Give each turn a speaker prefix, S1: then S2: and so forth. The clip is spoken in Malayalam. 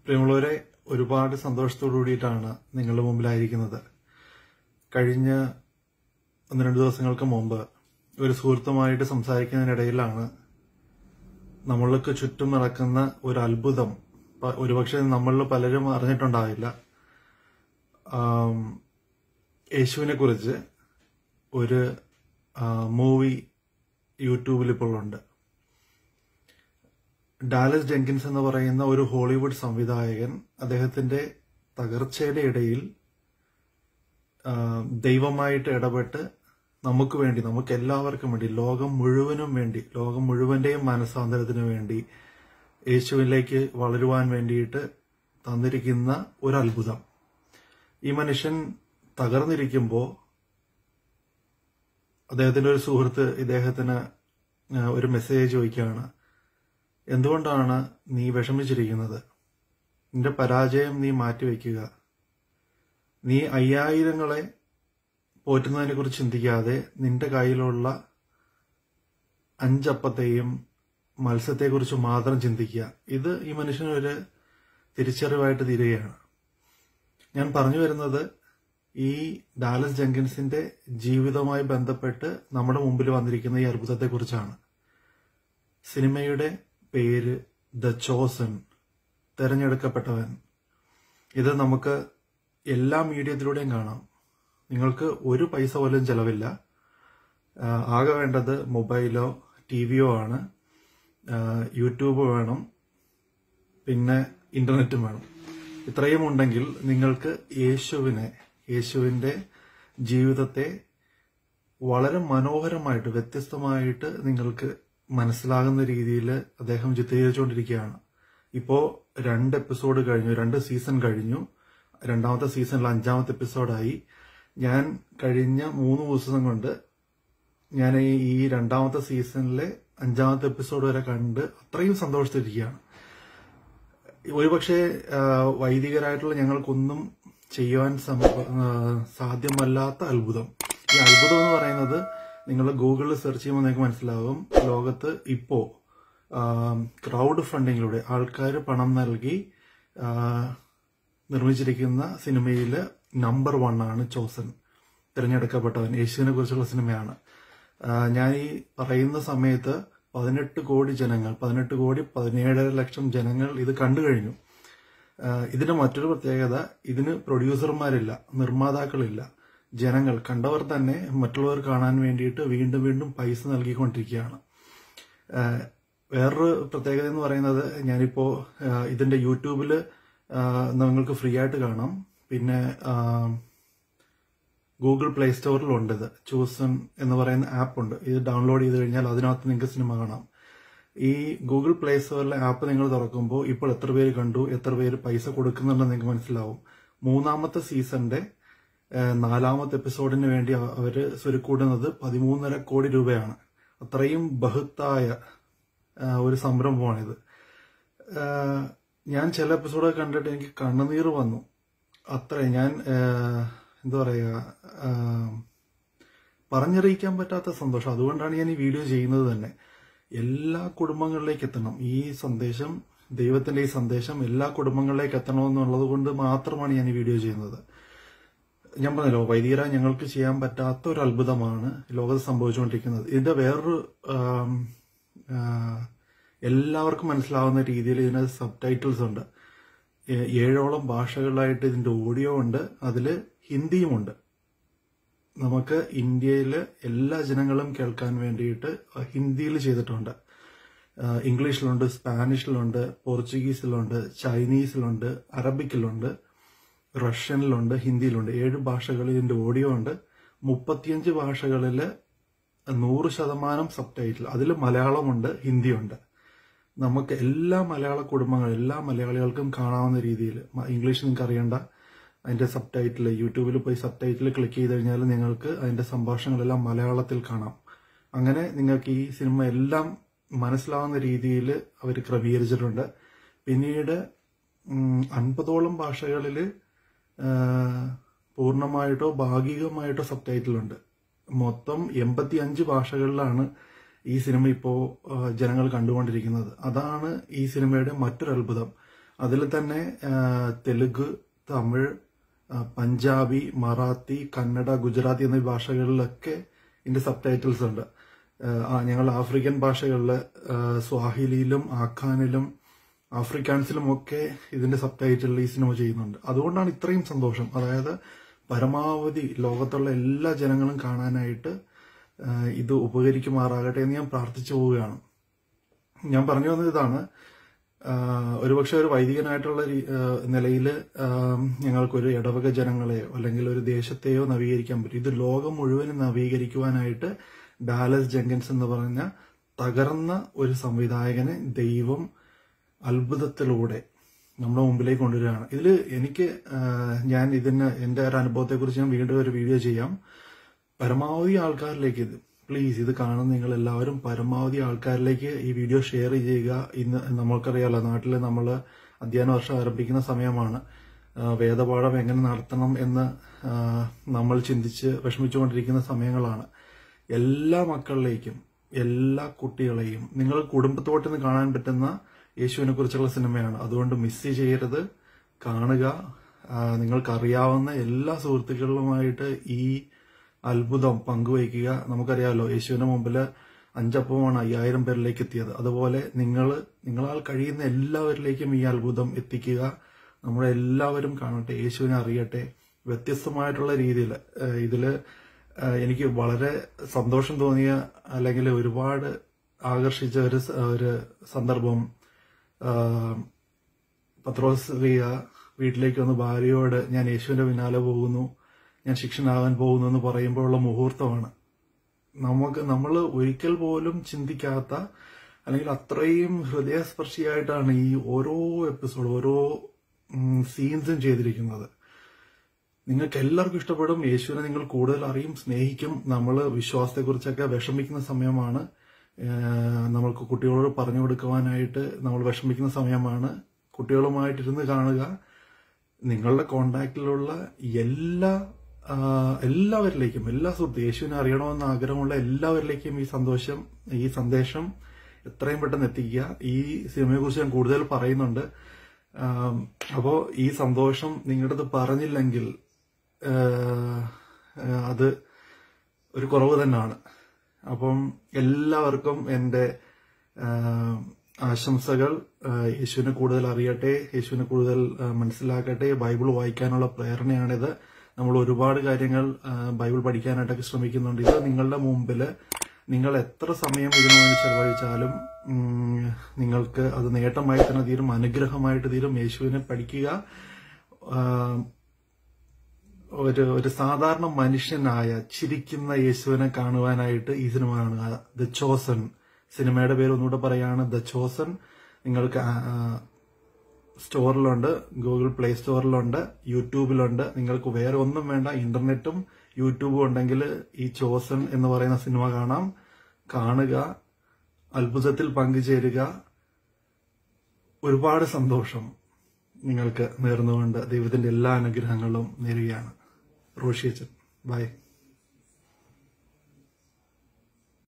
S1: പ്രിയമുള്ളവരെ ഒരുപാട് സന്തോഷത്തോടു കൂടിയിട്ടാണ് നിങ്ങളുടെ മുമ്പിലായിരിക്കുന്നത് കഴിഞ്ഞ ഒന്ന് രണ്ട് ദിവസങ്ങൾക്ക് മുമ്പ് ഒരു സുഹൃത്തുമായിട്ട് സംസാരിക്കുന്നതിനിടയിലാണ് നമ്മൾക്ക് ചുറ്റും നടക്കുന്ന ഒരു അത്ഭുതം പ- ഒരുപക്ഷെ നമ്മളിൽ പലരും അറിഞ്ഞിട്ടുണ്ടാവില്ല ആം, യേശുവിനെ കുറിച്ച് ഒരു മൂവി യൂട്യൂബിൽ ഇപ്പോൾ ഉണ്ട് ഡാലസ് ജെങ്കിൻസ് എന്ന് പറയുന്ന ഒരു ഹോളിവുഡ് സംവിധായകൻ അദ്ദേഹത്തിന്റെ തകർച്ചയുടെ ഇടയിൽ ആ, ദൈവമായിട്ട് ഇടപെട്ട് നമുക്ക് വേണ്ടി നമുക്ക് എല്ലാവർക്കും വേണ്ടി ലോകം മുഴുവനും വേണ്ടി ലോകം മുഴുവന്റെയും മനസ്സാന്തരത്തിന് വേണ്ടി യേശുവിലേക്ക് വളരുവാൻ വേണ്ടിയിട്ട് തന്നിരിക്കുന്ന ഒരു അത്ഭുതം ഈ മനുഷ്യൻ തകർന്നിരിക്കുമ്പോൾ അദ്ദേഹത്തിന്റെ ഒരു സുഹൃത്ത് ഇദ്ദേഹത്തിന് ആ, ഒരു മെസ്സേജ് ചോദിക്കുകയാണ് എന്തുകൊണ്ടാണ് നീ വിഷമിച്ചിരിക്കുന്നത് നിന്റെ പരാജയം നീ മാറ്റിവെക്കുക നീ അയ്യായിരങ്ങളെ പോറ്റുന്നതിനെ കുറിച്ച് ചിന്തിക്കാതെ നിന്റെ കയ്യിലുള്ള അഞ്ചപ്പത്തെയും മത്സ്യത്തെക്കുറിച്ച് മാത്രം ചിന്തിക്കുക ഇത് ഈ മനുഷ്യനൊരു തിരിച്ചറിവായിട്ട് തീരുകയാണ് ഞാൻ പറഞ്ഞു വരുന്നത് ഈ ഡാലസ് ജങ്കിൻസിന്റെ ജീവിതവുമായി ബന്ധപ്പെട്ട് നമ്മുടെ മുമ്പിൽ വന്നിരിക്കുന്ന ഈ അത്ഭുതത്തെക്കുറിച്ചാണ് സിനിമയുടെ പേര് ദ ചോസൺ തെരഞ്ഞെടുക്കപ്പെട്ടവൻ ഇത് നമുക്ക് എല്ലാ മീഡിയത്തിലൂടെയും കാണാം നിങ്ങൾക്ക് ഒരു പൈസ പോലും ചെലവില്ല ആ, ആകെ വേണ്ടത് മൊബൈലോ ടി വിയോ ആണ് ആ, യൂട്യൂബ് വേണം പിന്നെ ഇന്റർനെറ്റും വേണം ഇത്രയും ഉണ്ടെങ്കിൽ നിങ്ങൾക്ക് യേശുവിനെ യേശുവിന്റെ ജീവിതത്തെ വളരെ മനോഹരമായിട്ട് വ്യത്യസ്തമായിട്ട് നിങ്ങൾക്ക് മനസ്സിലാകുന്ന രീതിയിൽ അദ്ദേഹം ചിത്രീകരിച്ചുകൊണ്ടിരിക്കുകയാണ് ഇപ്പോ രണ്ട് എപ്പിസോഡ് കഴിഞ്ഞു രണ്ട് സീസൺ കഴിഞ്ഞു രണ്ടാമത്തെ സീസണിൽ അഞ്ചാമത്തെ എപ്പിസോഡായി ഞാൻ കഴിഞ്ഞ മൂന്ന് ദിവസം കൊണ്ട് ഞാൻ ഈ ഈ രണ്ടാമത്തെ സീസണിലെ അഞ്ചാമത്തെ എപ്പിസോഡ് വരെ കണ്ട് അത്രയും സന്തോഷത്തിരിക്കുകയാണ് ഒരുപക്ഷെ ആ, വൈദികരായിട്ടുള്ള ഞങ്ങൾക്കൊന്നും ചെയ്യുവാൻ സംഭവ- ആ, സാധ്യമല്ലാത്ത അത്ഭുതം ഈ അത്ഭുതം എന്ന് പറയുന്നത് നിങ്ങൾ ഗൂഗിളിൽ സെർച്ച് ചെയ്യുമ്പോൾ നിങ്ങൾക്ക് മനസ്സിലാവും ലോകത്ത് ഇപ്പോ ക്രൗഡ് ഫണ്ടിങ്ങിലൂടെ ആൾക്കാർ പണം നൽകി ആ, നിർമ്മിച്ചിരിക്കുന്ന സിനിമയില് നമ്പർ വൺ ആണ് ചോസൻ തിരഞ്ഞെടുക്കപ്പെട്ടവൻ യേശുവിനെ കുറിച്ചുള്ള സിനിമയാണ് ആ, ഞാൻ ഈ പറയുന്ന സമയത്ത് പതിനെട്ട് കോടി ജനങ്ങൾ പതിനെട്ട് കോടി പതിനേഴര ലക്ഷം ജനങ്ങൾ ഇത് കണ്ടു കഴിഞ്ഞു ആ, ഇതിന്റെ മറ്റൊരു പ്രത്യേകത ഇതിന് പ്രൊഡ്യൂസർമാരില്ല നിർമ്മാതാക്കളില്ല ജനങ്ങൾ കണ്ടവർ തന്നെ മറ്റുള്ളവർ കാണാൻ വേണ്ടിയിട്ട് വീണ്ടും വീണ്ടും പൈസ നൽകിക്കൊണ്ടിരിക്കുകയാണ് ആ, വേറൊരു പ്രത്യേകത എന്ന് പറയുന്നത് ഞാനിപ്പോ ആ, ഇതിന്റെ യൂട്യൂബില് ആ, നിങ്ങൾക്ക് ഫ്രീ ആയിട്ട് കാണാം പിന്നെ ആ, ഗൂഗിൾ പ്ലേ സ്റ്റോറിലുണ്ട് ഇത് ചൂസൺ എന്ന് പറയുന്ന ആപ്പ് ഉണ്ട് ഇത് ഡൗൺലോഡ് ചെയ്ത് കഴിഞ്ഞാൽ അതിനകത്ത് നിങ്ങൾക്ക് സിനിമ കാണാം ഈ ഗൂഗിൾ പ്ലേ സ്റ്റോറിലെ ആപ്പ് നിങ്ങൾ തുറക്കുമ്പോൾ ഇപ്പോൾ എത്ര പേര് കണ്ടു എത്ര പേര് പൈസ കൊടുക്കുന്നുണ്ടെന്ന് നിങ്ങൾക്ക് മനസ്സിലാവും മൂന്നാമത്തെ സീസണിന്റെ ഏഹ്, നാലാമത്തെ എപ്പിസോഡിന് വേണ്ടി അവ- അവര് സ്വരുക്കൂടുന്നത് പതിമൂന്നര കോടി രൂപയാണ് അത്രയും ബഹുത്തായ ഏഹ്, ഒരു സംരംഭമാണിത് ഏഹ്, ഞാൻ ചില എപ്പിസോഡൊക്കെ കണ്ടിട്ട് എനിക്ക് കണ്ണുനീർ വന്നു അത്ര ഞാൻ ഏഹ്, എന്താ പറയുക ഏഹ്, പറഞ്ഞറിയിക്കാൻ പറ്റാത്ത സന്തോഷം അതുകൊണ്ടാണ് ഞാൻ ഈ വീഡിയോ ചെയ്യുന്നത് തന്നെ എല്ലാ കുടുംബങ്ങളിലേക്ക് എത്തണം ഈ സന്ദേശം ദൈവത്തിന്റെ ഈ സന്ദേശം എല്ലാ കുടുംബങ്ങളിലേക്ക് എത്തണമെന്നുള്ളത് കൊണ്ട് മാത്രമാണ് ഞാൻ ഈ വീഡിയോ ചെയ്യുന്നത് ഞാൻ പറഞ്ഞല്ലോ വൈദികര ഞങ്ങൾക്ക് ചെയ്യാൻ പറ്റാത്ത ഒരു അത്ഭുതമാണ് ലോകത്ത് സംഭവിച്ചുകൊണ്ടിരിക്കുന്നത് ഇതിന്റെ വേറൊരു ആം, ആ, എല്ലാവർക്കും മനസ്സിലാവുന്ന രീതിയിൽ ഇതിന് സബ് ടൈറ്റിൽസ് ഉണ്ട് ഏ- ഏഴോളം ഭാഷകളിലായിട്ട് ഇതിന്റെ ഓഡിയോ ഉണ്ട് അതിൽ ഹിന്ദിയുമുണ്ട് നമുക്ക് ഇന്ത്യയിലെ എല്ലാ ജനങ്ങളും കേൾക്കാൻ വേണ്ടിയിട്ട് ഹിന്ദിയിൽ ചെയ്തിട്ടുണ്ട് ആ, ഇംഗ്ലീഷിലുണ്ട് സ്പാനിഷിലുണ്ട് പോർച്ചുഗീസിലുണ്ട് ചൈനീസിലുണ്ട് അറബിക്കിലുണ്ട് റഷ്യനിലുണ്ട് ഹിന്ദിയിലുണ്ട് ഏഴ് ഭാഷകളിൽ ഇതിന്റെ ഓഡിയോ ഉണ്ട് മുപ്പത്തിയഞ്ച് ഭാഷകളിൽ നൂറ് ശതമാനം സബ് ടൈറ്റിൽ അതിൽ മലയാളമുണ്ട് ഹിന്ദിയുണ്ട് നമുക്ക് എല്ലാ മലയാള കുടുംബങ്ങൾ എല്ലാ മലയാളികൾക്കും കാണാവുന്ന രീതിയിൽ ഇംഗ്ലീഷ് നിങ്ങൾക്ക് അറിയണ്ട അതിന്റെ സബ് ടൈറ്റിൽ യൂട്യൂബിൽ പോയി സബ് ടൈറ്റിൽ ക്ലിക്ക് ചെയ്ത് കഴിഞ്ഞാൽ നിങ്ങൾക്ക് അതിന്റെ സംഭാഷണങ്ങളെല്ലാം മലയാളത്തിൽ കാണാം അങ്ങനെ നിങ്ങൾക്ക് ഈ സിനിമ എല്ലാം മനസ്സിലാവുന്ന രീതിയിൽ അവർ ക്രമീകരിച്ചിട്ടുണ്ട് പിന്നീട് ഉം, അൻപതോളം ഭാഷകളിൽ പൂർണ്ണമായിട്ടോ ഭാഗികമായിട്ടോ സബ് ടൈറ്റിലുണ്ട് മൊത്തം എൺപത്തി അഞ്ച് ഭാഷകളിലാണ് ഈ സിനിമ ഇപ്പോ ആ, ജനങ്ങൾ കണ്ടുകൊണ്ടിരിക്കുന്നത് അതാണ് ഈ സിനിമയുടെ മറ്റൊരു അത്ഭുതം അതിൽ തന്നെ ആ, തെലുഗ് തമിഴ് ആ, പഞ്ചാബി മറാത്തി കന്നഡ ഗുജറാത്തി എന്നീ ഭാഷകളിലൊക്കെ ഇതിന്റെ സബ് ടൈറ്റിൽസ് ഉണ്ട് ആ, ആ, ഞങ്ങൾ ആഫ്രിക്കൻ ഭാഷകളിൽ സ്വാഹിലിയിലും ആഖാനിലും ആഫ്രിക്കാൻസിലും ഒക്കെ ഇതിന്റെ സബ് ടൈറ്റിൽ ഈ സിനിമ ചെയ്യുന്നുണ്ട് അതുകൊണ്ടാണ് ഇത്രയും സന്തോഷം അതായത് പരമാവധി ലോകത്തുള്ള എല്ലാ ജനങ്ങളും കാണാനായിട്ട് ആ, ഇത് ഉപകരിക്കുമാറാകട്ടെ എന്ന് ഞാൻ പ്രാർത്ഥിച്ചു പോവുകയാണ് ഞാൻ പറഞ്ഞു വന്നത് ഇതാണ് ആഹ് ഒരുപക്ഷെ ഒരു വൈദികനായിട്ടുള്ള നിലയിൽ ഞങ്ങൾക്കൊരു ഇടവക ജനങ്ങളെയോ അല്ലെങ്കിൽ ഒരു ദേശത്തെയോ നവീകരിക്കാൻ പറ്റും ഇത് ലോകം മുഴുവനും നവീകരിക്കുവാനായിട്ട് ഡാലസ് ജെങ്കൻസ് എന്ന് പറഞ്ഞ തകർന്ന ഒരു സംവിധായകനെ ദൈവം അത്ഭുതത്തിലൂടെ നമ്മുടെ മുമ്പിലേക്ക് കൊണ്ടുവരികയാണ് ഇതിൽ എനിക്ക് ആഹ് ഞാൻ ഇതിന് എന്റെ ഒരു അനുഭവത്തെക്കുറിച്ച് ഞാൻ വീണ്ടും ഒരു വീഡിയോ ചെയ്യാം പരമാവധി ആൾക്കാരിലേക്ക് ഇത് പ്ലീസ് ഇത് കാണുന്ന നിങ്ങൾ എല്ലാവരും പരമാവധി ആൾക്കാരിലേക്ക് ഈ വീഡിയോ ഷെയർ ചെയ്യുക ഇന്ന് നമ്മൾക്കറിയാലോ നാട്ടിൽ നമ്മൾ അധ്യയന വർഷം ആരംഭിക്കുന്ന സമയമാണ് ആ, വേദപാഠം എങ്ങനെ നടത്തണം എന്ന് ആ, നമ്മൾ ചിന്തിച്ച് വിഷമിച്ചുകൊണ്ടിരിക്കുന്ന സമയങ്ങളാണ് എല്ലാ മക്കളിലേക്കും എല്ലാ കുട്ടികളെയും നിങ്ങൾ കുടുംബത്തോട്ട് നിന്ന് കാണാൻ പറ്റുന്ന യേശുവിനെ കുറിച്ചുള്ള സിനിമയാണ് അതുകൊണ്ട് മിസ് ചെയ്യരുത് കാണുക ആ, നിങ്ങൾക്കറിയാവുന്ന എല്ലാ സുഹൃത്തുക്കളുമായിട്ട് ഈ അത്ഭുതം പങ്കുവയ്ക്കുക നമുക്കറിയാമല്ലോ യേശുവിന്റെ മുമ്പിൽ അഞ്ചപ്പമാണ് അയ്യായിരം പേരിലേക്ക് എത്തിയത് അതുപോലെ നിങ്ങൾ നിങ്ങളാൽ കഴിയുന്ന എല്ലാവരിലേക്കും ഈ അത്ഭുതം എത്തിക്കുക നമ്മുടെ എല്ലാവരും കാണട്ടെ യേശുവിനെ അറിയട്ടെ വ്യത്യസ്തമായിട്ടുള്ള രീതിയിൽ ഇതില് ഏഹ് എനിക്ക് വളരെ സന്തോഷം തോന്നിയ അല്ലെങ്കിൽ ഒരുപാട് ആകർഷിച്ച ഒരു സ- ഒരു സന്ദർഭം ആഹ് പത്രോസ് റിയ വീട്ടിലേക്ക് വന്ന് ഭാര്യയോട് ഞാൻ യേശുവിന്റെ പിന്നാലെ പോകുന്നു ഞാൻ ശിക്ഷനാകാൻ പോകുന്നു എന്ന് പറയുമ്പോഴുള്ള മുഹൂർത്തമാണ് നമുക്ക് നമ്മൾ ഒരിക്കൽ പോലും ചിന്തിക്കാത്ത അല്ലെങ്കിൽ അത്രയും ഹൃദയസ്പർശിയായിട്ടാണ് ഈ ഓരോ എപ്പിസോഡ് ഓരോ സീൻസും ചെയ്തിരിക്കുന്നത് നിങ്ങൾക്ക് എല്ലാവർക്കും ഇഷ്ടപ്പെടും യേശുവിനെ നിങ്ങൾ കൂടുതൽ അറിയും സ്നേഹിക്കും നമ്മൾ വിശ്വാസത്തെക്കുറിച്ചൊക്കെ വിഷമിക്കുന്ന സമയമാണ് ഏഹ് നമ്മൾക്ക് കുട്ടികളോട് പറഞ്ഞു കൊടുക്കുവാനായിട്ട് നമ്മൾ വിഷമിക്കുന്ന സമയമാണ് കുട്ടികളുമായിട്ടിരുന്ന് കാണുക നിങ്ങളുടെ കോണ്ടാക്റ്റിലുള്ള എല്ലാ ആ, എല്ലാവരിലേക്കും എല്ലാ സുഹൃത്തും യേശുവിനെ അറിയണമെന്ന് ആഗ്രഹമുള്ള എല്ലാവരിലേക്കും ഈ സന്തോഷം ഈ സന്ദേശം എത്രയും പെട്ടെന്ന് എത്തിക്കുക ഈ സിനിമയെ കുറിച്ച് ഞാൻ കൂടുതൽ പറയുന്നുണ്ട് ആം, അപ്പോ ഈ സന്തോഷം നിങ്ങളുടെ അടുത്ത് പറഞ്ഞില്ലെങ്കിൽ ആ, ആ, അത് ഒരു കുറവ് തന്നെയാണ് അപ്പം എല്ലാവർക്കും എൻ്റെ ആ, ആശംസകൾ ആ, യേശുവിനെ കൂടുതൽ അറിയട്ടെ യേശുവിനെ കൂടുതൽ ആ, മനസ്സിലാക്കട്ടെ ബൈബിൾ വായിക്കാനുള്ള പ്രേരണയാണിത് നമ്മൾ ഒരുപാട് കാര്യങ്ങൾ ആ, ബൈബിൾ പഠിക്കാനായിട്ടൊക്കെ ശ്രമിക്കുന്നുണ്ട് ഇത് നിങ്ങളുടെ മുമ്പിൽ നിങ്ങൾ എത്ര സമയം ഇതിനു വേണ്ടി ചെലവഴിച്ചാലും ഉം, നിങ്ങൾക്ക് അത് നേട്ടമായി തന്നെ തീരും അനുഗ്രഹമായിട്ട് തീരും യേശുവിനെ പഠിക്കുക ആ, ഒരു ഒരു സാധാരണ മനുഷ്യനായ ചിരിക്കുന്ന യേശുവിനെ കാണുവാനായിട്ട് ഈ സിനിമ കാണുക ദ ചോസൺ സിനിമയുടെ പേര് ഒന്നുകൂടെ പറയാണ് ദ ചോസൺ നിങ്ങൾക്ക് ആ, ആ, സ്റ്റോറിലുണ്ട് ഗൂഗിൾ പ്ലേ സ്റ്റോറിലുണ്ട് യൂട്യൂബിലുണ്ട് നിങ്ങൾക്ക് വേറെ ഒന്നും വേണ്ട ഇന്റർനെറ്റും യൂട്യൂബും ഉണ്ടെങ്കിൽ ഈ ചോസൺ എന്ന് പറയുന്ന സിനിമ കാണാം കാണുക അത്ഭുതത്തിൽ പങ്കുചേരുക ഒരുപാട് സന്തോഷം നിങ്ങൾക്ക് നേർന്നുകൊണ്ട് ദൈവത്തിന്റെ എല്ലാ അനുഗ്രഹങ്ങളും നേരുകയാണ് റോഷിയച്ചൻ ബൈ